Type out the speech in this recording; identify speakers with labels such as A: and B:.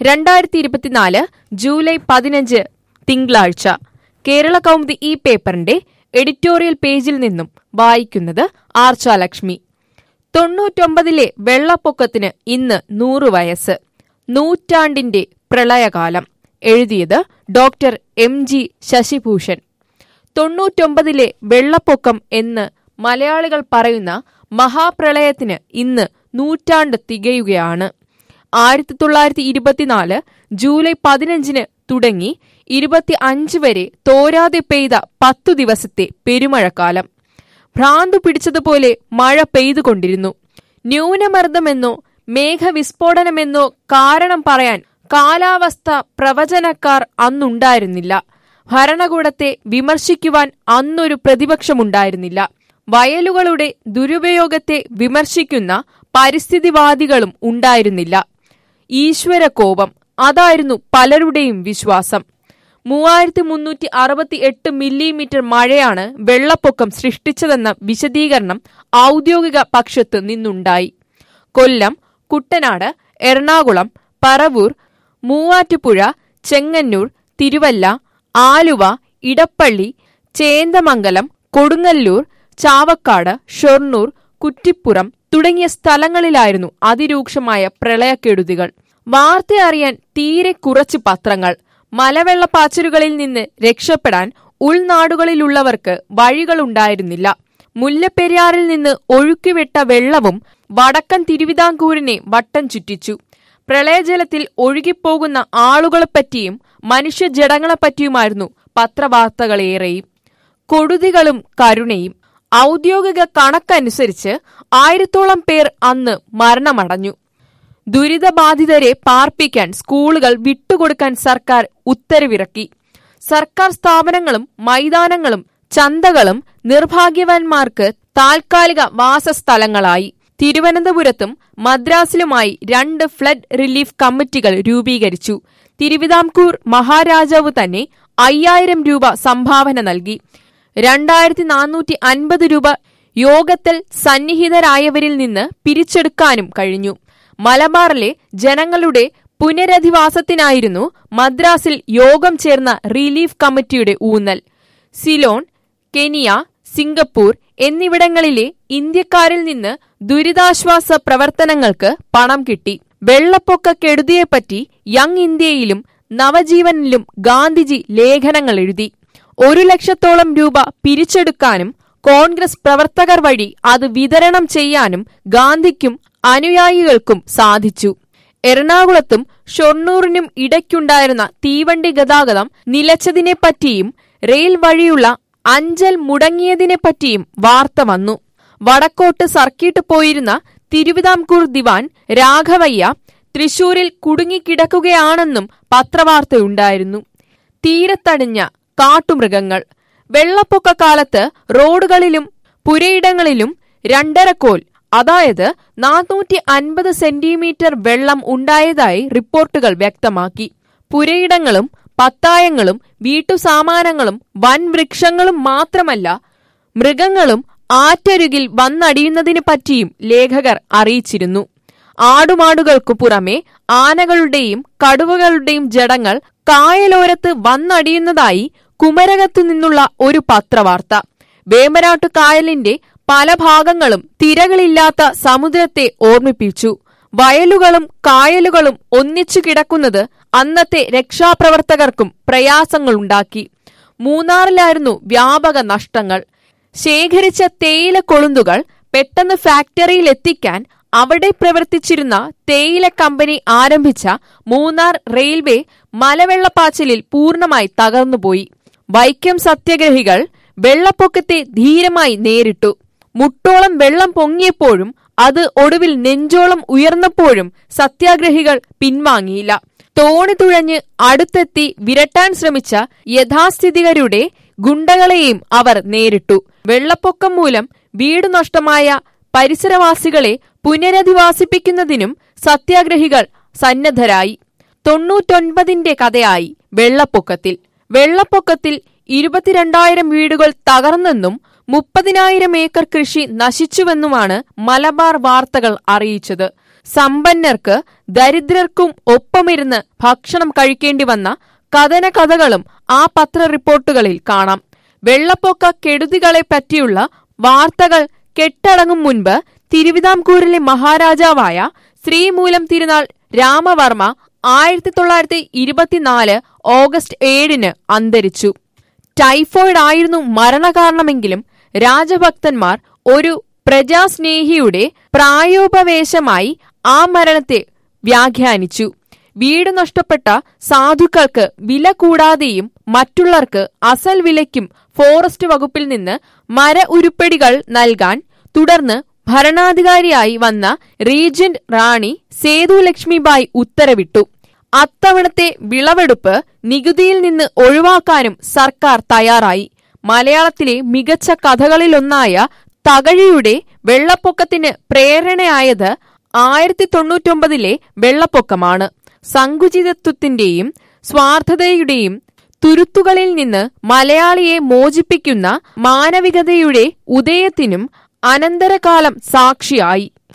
A: രണ്ടായിരത്തി ഇരുപത്തിനാല് ജൂലൈ പതിനഞ്ച് തിങ്കളാഴ്ച കേരള കൗമുദി ഈ പേപ്പറിന്റെ എഡിറ്റോറിയൽ പേജിൽ നിന്നും വായിക്കുന്നത് ആർച്ചാലക്ഷ്മി തൊണ്ണൂറ്റൊമ്പതിലെ വെള്ളപ്പൊക്കത്തിന് ഇന്ന് നൂറ് വയസ്സ് നൂറ്റാണ്ടിന്റെ പ്രളയകാലം എഴുതിയത് ഡോക്ടർ എം ജി ശശിഭൂഷൺ തൊണ്ണൂറ്റൊമ്പതിലെ വെള്ളപ്പൊക്കം എന്ന് മലയാളികൾ പറയുന്ന മഹാപ്രളയത്തിന് ഇന്ന് നൂറ്റാണ്ട് തികയുകയാണ് ആയിരത്തി തൊള്ളായിരത്തി ഇരുപത്തിനാല് ജൂലൈ പതിനഞ്ചിന് തുടങ്ങി ഇരുപത്തി അഞ്ച് വരെ തോരാതെ പെയ്ത പത്തു ദിവസത്തെ പെരുമഴക്കാലം ഭ്രാന്തു പിടിച്ചതുപോലെ മഴ പെയ്തുകൊണ്ടിരുന്നു ന്യൂനമർദ്ദമെന്നോ മേഘവിസ്ഫോടനമെന്നോ കാരണം പറയാൻ കാലാവസ്ഥ പ്രവചനക്കാർ അന്നുണ്ടായിരുന്നില്ല ഭരണകൂടത്തെ വിമർശിക്കുവാൻ അന്നൊരു പ്രതിപക്ഷമുണ്ടായിരുന്നില്ല വയലുകളുടെ ദുരുപയോഗത്തെ വിമർശിക്കുന്ന പരിസ്ഥിതിവാദികളും ഉണ്ടായിരുന്നില്ല ഈശ്വരകോപം അതായിരുന്നു പലരുടെയും വിശ്വാസം മൂവായിരത്തി മുന്നൂറ്റി അറുപത്തി എട്ട് മില്ലിമീറ്റർ മഴയാണ് വെള്ളപ്പൊക്കം സൃഷ്ടിച്ചതെന്ന വിശദീകരണം ഔദ്യോഗിക പക്ഷത്ത് നിന്നുണ്ടായി കൊല്ലം കുട്ടനാട് എറണാകുളം പറവൂർ മൂവാറ്റുപുഴ ചെങ്ങന്നൂർ തിരുവല്ല ആലുവ ഇടപ്പള്ളി ചേന്ദമംഗലം കൊടുങ്ങല്ലൂർ ചാവക്കാട് ഷൊർണൂർ കുറ്റിപ്പുറം തുടങ്ങിയ സ്ഥലങ്ങളിലായിരുന്നു അതിരൂക്ഷമായ പ്രളയക്കെടുതികൾ വാർത്ത അറിയാൻ തീരെ കുറച്ച് പത്രങ്ങൾ മലവെള്ളപ്പാച്ചിലുകളിൽ നിന്ന് രക്ഷപ്പെടാൻ ഉൾനാടുകളിലുള്ളവർക്ക് വഴികളുണ്ടായിരുന്നില്ല മുല്ലപ്പെരിയാറിൽ നിന്ന് ഒഴുക്കിവിട്ട വെള്ളവും വടക്കൻ തിരുവിതാംകൂറിനെ വട്ടം ചുറ്റിച്ചു പ്രളയജലത്തിൽ ഒഴുകിപ്പോകുന്ന ആളുകളെപ്പറ്റിയും മനുഷ്യജടങ്ങളെപ്പറ്റിയുമായിരുന്നു പത്രവാർത്തകളേറെയും കൊടുതികളും കരുണയും ഔദ്യോഗിക കണക്കനുസരിച്ച് ആയിരത്തോളം പേർ അന്ന് മരണമടഞ്ഞു ദുരിതബാധിതരെ പാർപ്പിക്കാൻ സ്കൂളുകൾ വിട്ടുകൊടുക്കാൻ സർക്കാർ ഉത്തരവിറക്കി സർക്കാർ സ്ഥാപനങ്ങളും മൈതാനങ്ങളും ചന്തകളും നിർഭാഗ്യവാന്മാർക്ക് താൽക്കാലിക വാസസ്ഥലങ്ങളായി തിരുവനന്തപുരത്തും മദ്രാസിലുമായി രണ്ട് ഫ്ലഡ് റിലീഫ് കമ്മിറ്റികൾ രൂപീകരിച്ചു തിരുവിതാംകൂർ മഹാരാജാവ് തന്നെ അയ്യായിരം രൂപ സംഭാവന നൽകി രണ്ടായിരത്തി നാനൂറ്റി അൻപത് രൂപ യോഗത്തിൽ സന്നിഹിതരായവരിൽ നിന്ന് പിരിച്ചെടുക്കാനും കഴിഞ്ഞു മലബാറിലെ ജനങ്ങളുടെ പുനരധിവാസത്തിനായിരുന്നു മദ്രാസിൽ യോഗം ചേർന്ന റിലീഫ് കമ്മിറ്റിയുടെ ഊന്നൽ സിലോൺ കെനിയ സിംഗപ്പൂർ എന്നിവിടങ്ങളിലെ ഇന്ത്യക്കാരിൽ നിന്ന് ദുരിതാശ്വാസ പ്രവർത്തനങ്ങൾക്ക് പണം കിട്ടി വെള്ളപ്പൊക്ക കെടുതിയെപ്പറ്റി യങ് ഇന്ത്യയിലും നവജീവനിലും ഗാന്ധിജി ലേഖനങ്ങൾ എഴുതി ഒരു ലക്ഷത്തോളം രൂപ പിരിച്ചെടുക്കാനും കോൺഗ്രസ് പ്രവർത്തകർ വഴി അത് വിതരണം ചെയ്യാനും ഗാന്ധിക്കും അനുയായികൾക്കും സാധിച്ചു എറണാകുളത്തും ഷൊർണൂറിനും ഇടയ്ക്കുണ്ടായിരുന്ന തീവണ്ടി ഗതാഗതം നിലച്ചതിനെപ്പറ്റിയും റെയിൽ വഴിയുള്ള അഞ്ചൽ മുടങ്ങിയതിനെപ്പറ്റിയും വാർത്ത വന്നു വടക്കോട്ട് സർക്കിട്ട് പോയിരുന്ന തിരുവിതാംകൂർ ദിവാൻ രാഘവയ്യ തൃശൂരിൽ കുടുങ്ങിക്കിടക്കുകയാണെന്നും പത്രവാർത്തയുണ്ടായിരുന്നു തീരത്തടിഞ്ഞ കാട്ടുമൃഗങ്ങൾ വെള്ളപ്പൊക്ക കാലത്ത് റോഡുകളിലും പുരയിടങ്ങളിലും രണ്ടരക്കോൽ അതായത് നാനൂറ്റി അൻപത് സെന്റിമീറ്റർ വെള്ളം ഉണ്ടായതായി റിപ്പോർട്ടുകൾ വ്യക്തമാക്കി പുരയിടങ്ങളും പത്തായങ്ങളും വീട്ടുസാമാനങ്ങളും വൻ വൃക്ഷങ്ങളും മാത്രമല്ല മൃഗങ്ങളും ആറ്റരുകിൽ വന്നടിയുന്നതിനെ പറ്റിയും ലേഖകർ അറിയിച്ചിരുന്നു ആടുമാടുകൾക്കു പുറമെ ആനകളുടെയും കടുവകളുടെയും ജഡങ്ങൾ കായലോരത്ത് വന്നടിയുന്നതായി കുമരകത്തു നിന്നുള്ള ഒരു പത്രവാർത്ത വേമ്പനാട്ടു കായലിന്റെ പല ഭാഗങ്ങളും തിരകളില്ലാത്ത സമുദ്രത്തെ ഓർമ്മിപ്പിച്ചു വയലുകളും കായലുകളും ഒന്നിച്ചു കിടക്കുന്നത് അന്നത്തെ രക്ഷാപ്രവർത്തകർക്കും പ്രയാസങ്ങളുണ്ടാക്കി മൂന്നാറിലായിരുന്നു വ്യാപക നഷ്ടങ്ങൾ ശേഖരിച്ച തേയില കൊളുന്തുകൾ പെട്ടെന്ന് ഫാക്ടറിയിൽ എത്തിക്കാൻ അവിടെ പ്രവർത്തിച്ചിരുന്ന തേയില കമ്പനി ആരംഭിച്ച മൂന്നാർ റെയിൽവേ മലവെള്ളപ്പാച്ചിലിൽ പൂർണ്ണമായി തകർന്നുപോയി വൈക്കം സത്യഗ്രഹികൾ വെള്ളപ്പൊക്കത്തെ ധീരമായി നേരിട്ടു മുട്ടോളം വെള്ളം പൊങ്ങിയപ്പോഴും അത് ഒടുവിൽ നെഞ്ചോളം ഉയർന്നപ്പോഴും സത്യാഗ്രഹികൾ പിൻവാങ്ങിയില്ല തോണി തുഴഞ്ഞ് അടുത്തെത്തി വിരട്ടാൻ ശ്രമിച്ച യഥാസ്ഥിതികരുടെ ഗുണ്ടകളെയും അവർ നേരിട്ടു വെള്ളപ്പൊക്കം മൂലം വീടു നഷ്ടമായ പരിസരവാസികളെ പുനരധിവാസിപ്പിക്കുന്നതിനും സത്യാഗ്രഹികൾ സന്നദ്ധരായി തൊണ്ണൂറ്റൊൻപതിന്റെ കഥയായി വെള്ളപ്പൊക്കത്തിൽ വെള്ളപ്പൊക്കത്തിൽ ഇരുപത്തിരണ്ടായിരം വീടുകൾ തകർന്നെന്നും മുപ്പതിനായിരം ഏക്കർ കൃഷി നശിച്ചുവെന്നുമാണ് മലബാർ വാർത്തകൾ അറിയിച്ചത് സമ്പന്നർക്ക് ദരിദ്രർക്കും ഒപ്പമിരുന്ന് ഭക്ഷണം കഴിക്കേണ്ടി വന്ന കഥന കഥകളും ആ പത്ര റിപ്പോർട്ടുകളിൽ കാണാം വെള്ളപ്പൊക്ക കെടുതികളെ പറ്റിയുള്ള വാർത്തകൾ കെട്ടടങ്ങും മുൻപ് തിരുവിതാംകൂറിലെ മഹാരാജാവായ ശ്രീമൂലം തിരുനാൾ രാമവർമ്മ ആയിരത്തി തൊള്ളായിരത്തി ഇരുപത്തിനാല് ഓഗസ്റ്റ് ഏഴിന് അന്തരിച്ചു ടൈഫോയിഡ് ആയിരുന്നു മരണകാരണമെങ്കിലും രാജഭക്തന്മാർ ഒരു പ്രജാസ്നേഹിയുടെ പ്രായോപവേശമായി ആ മരണത്തെ വ്യാഖ്യാനിച്ചു വീട് നഷ്ടപ്പെട്ട സാധുക്കൾക്ക് വില കൂടാതെയും മറ്റുള്ളവർക്ക് അസൽ വിലയ്ക്കും ഫോറസ്റ്റ് വകുപ്പിൽ നിന്ന് മര ഉരുപ്പടികൾ നൽകാൻ തുടർന്ന് ഭരണാധികാരിയായി വന്ന റീജന്റ് റാണി സേതു ലക്ഷ്മിബായി ഉത്തരവിട്ടു അത്തവണത്തെ വിളവെടുപ്പ് നികുതിയിൽ നിന്ന് ഒഴിവാക്കാനും സർക്കാർ തയ്യാറായി മലയാളത്തിലെ മികച്ച കഥകളിലൊന്നായ തകഴിയുടെ വെള്ളപ്പൊക്കത്തിന് പ്രേരണയായത് ആയിരത്തി തൊണ്ണൂറ്റൊമ്പതിലെ വെള്ളപ്പൊക്കമാണ് സങ്കുചിതത്വത്തിന്റെയും സ്വാർത്ഥതയുടെയും തുരുത്തുകളിൽ നിന്ന് മലയാളിയെ മോചിപ്പിക്കുന്ന മാനവികതയുടെ ഉദയത്തിനും അനന്തരകാലം സാക്ഷിയായി